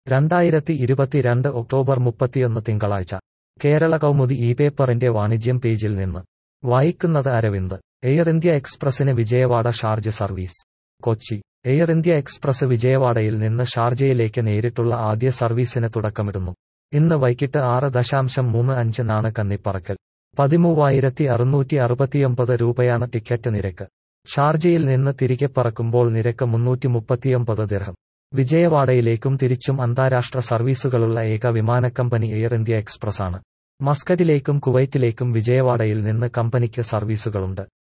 രണ്ടായിരത്തി ഇരുപത്തിരണ്ട് ഒക്ടോബർ മുപ്പത്തിയൊന്ന് തിങ്കളാഴ്ച കേരള കൗമുദി ഈ പേപ്പറിന്റെ വാണിജ്യം പേജിൽ നിന്ന് വായിക്കുന്നത് അരവിന്ദ് എയർ ഇന്ത്യ എക്സ്പ്രസിന് Vijayawada Sharjah service Kochi air India express വിജയവാഡയിൽ നിന്ന് ഷാർജയിലേക്ക് നേരിട്ടുള്ള ആദ്യ സർവീസിന് തുടക്കമിടുന്നു ഇന്ന് വൈകിട്ട് ആറ് ദശാംശം മൂന്ന് അഞ്ചിനാണ് കന്നിപ്പറക്കൽ പതിമൂവായിരത്തി അറുന്നൂറ്റി അറുപത്തിയൊമ്പത് രൂപയാണ് ടിക്കറ്റ് നിരക്ക് ഷാർജയിൽ നിന്ന് തിരികെ പറക്കുമ്പോൾ നിരക്ക് മുന്നൂറ്റി മുപ്പത്തിയൊമ്പത് ദിർഹം വിജയവാഡയിലേക്കും തിരിച്ചും അന്താരാഷ്ട്ര സർവീസുകളുള്ള ഏക വിമാനക്കമ്പനി എയർ ഇന്ത്യ എക്സ്പ്രസ് ആണ് മസ്കറ്റിലേക്കും കുവൈറ്റിലേക്കും വിജയവാഡയിൽ നിന്ന് കമ്പനിക്ക് സർവീസുകളുണ്ട്